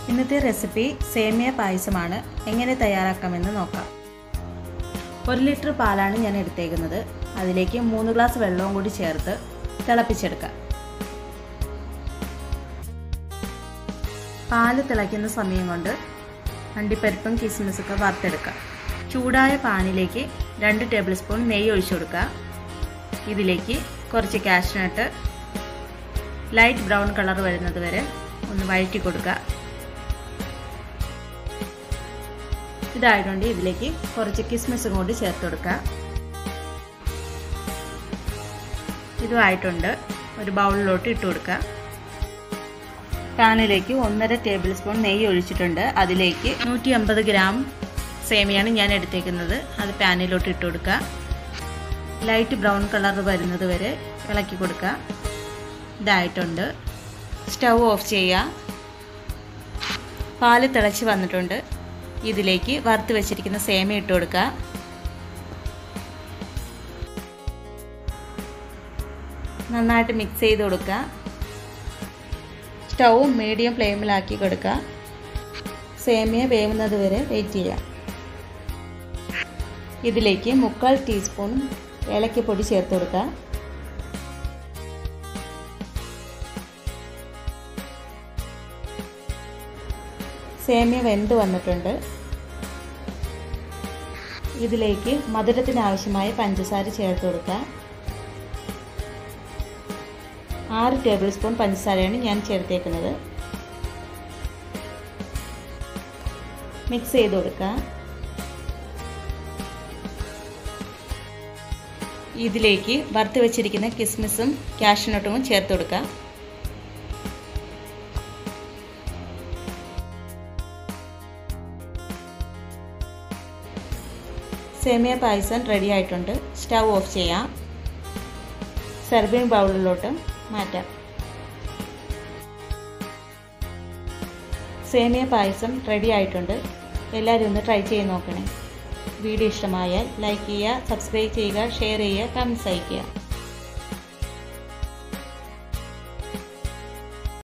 ഇന്നത്തെ റെസിപ്പി സേമിയ പായസമാണ് എങ്ങനെ തയ്യാറാക്കാമെന്ന് നോക്കാം ഒരു ലിറ്റർ പാലാണ് ഞാൻ എടുത്തേക്കുന്നത് അതിലേക്ക് മൂന്ന് ഗ്ലാസ് വെള്ളവും കൂടി ചേർത്ത് തിളപ്പിച്ചെടുക്കാം പാല് തിളയ്ക്കുന്ന സമയം കൊണ്ട് അണ്ടിപ്പരിപ്പും കിസ്മിസൊക്കെ വറുത്തെടുക്കാം ചൂടായ പാനിലേക്ക് രണ്ട് ടേബിൾ സ്പൂൺ നെയ്യ് ഒഴിച്ചു കൊടുക്കുക ഇതിലേക്ക് കുറച്ച് കാഷ്നട്ട് ലൈറ്റ് ബ്രൗൺ കളർ വരുന്നത് വരെ ഒന്ന് വഴറ്റി കൊടുക്കുക ഇതായതുകൊണ്ട് ഇതിലേക്ക് കുറച്ച് കിസ്മിസും കൂടി ചേർത്ത് കൊടുക്കുക ഇതുമായിട്ടുണ്ട് ഒരു ബൗളിലോട്ട് ഇട്ട് കൊടുക്കുക പാനിലേക്ക് ഒന്നര ടേബിൾ സ്പൂൺ നെയ്യ് ഒഴിച്ചിട്ടുണ്ട് അതിലേക്ക് നൂറ്റി അമ്പത് ഗ്രാം സേമിയാണ് ഞാൻ എടുത്തേക്കുന്നത് അത് പാനിലോട്ട് ഇട്ട് കൊടുക്കുക ലൈറ്റ് ബ്രൗൺ കളർ വരുന്നത് വരെ ഇളക്കി കൊടുക്കുക ഇതായിട്ടുണ്ട് സ്റ്റൗ ഓഫ് ചെയ്യുക പാല് തിളച്ച് വന്നിട്ടുണ്ട് ഇതിലേക്ക് വറുത്ത് വെച്ചിരിക്കുന്ന സേമിയ ഇട്ട് കൊടുക്കുക നന്നായിട്ട് മിക്സ് ചെയ്ത് കൊടുക്കുക സ്റ്റൗ മീഡിയം ഫ്ലെയിമിലാക്കി കൊടുക്കുക സേമിയ വേവുന്നത് വരെ വെയിറ്റ് ചെയ്യാം ഇതിലേക്ക് മുക്കാൽ ടീസ്പൂൺ ഏലക്കപ്പൊടി ചേർത്ത് കൊടുക്കുക സേമിയ വെന്ത് വന്നിട്ടുണ്ട് ഇതിലേക്ക് മധുരത്തിന് ആവശ്യമായ പഞ്ചസാര ചേർത്ത് കൊടുക്കുക ആറ് ടേബിൾ സ്പൂൺ പഞ്ചസാരയാണ് ഞാൻ ചേർത്തേക്കുന്നത് മിക്സ് ചെയ്ത് കൊടുക്കുക ഇതിലേക്ക് വറുത്ത് വെച്ചിരിക്കുന്ന കിസ്മിസും കാഷ്നട്ടും ചേർത്ത് കൊടുക്കുക സേമിയ പായസം റെഡി ആയിട്ടുണ്ട് സ്റ്റൗ ഓഫ് ചെയ്യാം സെർവിങ് ബൗളിലോട്ട് മാറ്റാം സേമിയ പായസം റെഡി ആയിട്ടുണ്ട് എല്ലാവരും ഒന്ന് ട്രൈ ചെയ്ത് നോക്കണേ വീഡിയോ ഇഷ്ടമായാൽ ലൈക്ക് ചെയ്യുക സബ്സ്ക്രൈബ് ചെയ്യുക ഷെയർ ചെയ്യുക കമൻസ് അയയ്ക്കുക